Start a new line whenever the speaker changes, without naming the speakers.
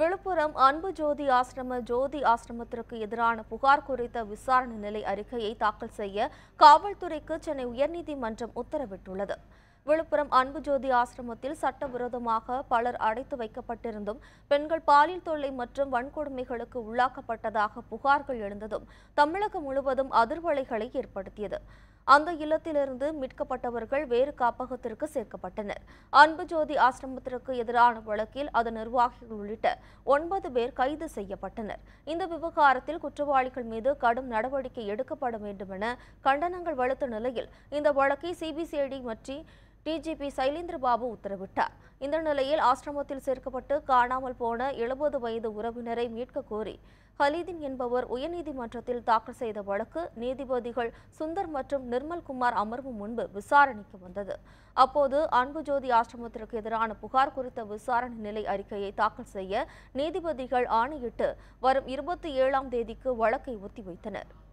விழுப்புரம் அன்பு ஜோதி ஆசிரம ஜோதி ஆசிரமத்திற்கு எதிரான புகார் குறித்த விசாரணை நிலை அறிக்கையை தாக்கல் செய்ய காவல்துறைக்கு சென்னை உயர்நீதிமன்றம் உத்தரவிட்டுள்ளது விழுப்புரம் அன்பு ஜோதி ஆசிரமத்தில் சட்டவிரோதமாக பலர் அடைத்து வைக்கப்பட்டிருந்தும் பெண்கள் பாலியல் தொல்லை மற்றும் வன்கொடுமைகளுக்கு உள்ளாக்கப்பட்டதாக புகார்கள் எழுந்ததும் தமிழகம் முழுவதும் அதிர்வலைகளை ஏற்படுத்தியது அந்த இல்லத்திலிருந்து மீட்கப்பட்டவர்கள் வேறு காப்பகத்திற்கு சேர்க்கப்பட்டனர் அன்பு ஜோதி ஆசிரமத்திற்கு எதிரான வழக்கில் அதன் நிர்வாகிகள் உள்ளிட்ட ஒன்பது பேர் கைது செய்யப்பட்டனர் இந்த விவகாரத்தில் குற்றவாளிகள் மீது கடும் நடவடிக்கை எடுக்கப்பட வேண்டும் என கண்டனங்கள் வலுத்த நிலையில் இந்த வழக்கை சிபிசிஐடி மற்றும் டிஜிபி சைலேந்திர பாபு உத்தரவிட்டார் இந்த நிலையில் ஆசிரமத்தில் சேர்க்கப்பட்டு காணாமல் போன எழுபது வயது உறவினரை மீட்க கோரி ஹலீதின் என்பவர் உயர்நீதிமன்றத்தில் தாக்கல் செய்த வழக்கு நீதிபதிகள் சுந்தர் மற்றும் நிர்மல்குமார் அமர்வு முன்பு விசாரணைக்கு வந்தது அப்போது அன்பு ஜோதி ஆசிரமத்திற்கு எதிரான புகார் குறித்த விசாரணை நிலை அறிக்கையை தாக்கல் செய்ய நீதிபதிகள் ஆணையிட்டு வரும் இருபத்தி ஏழாம் தேதிக்கு வழக்கை ஒத்திவைத்தனர்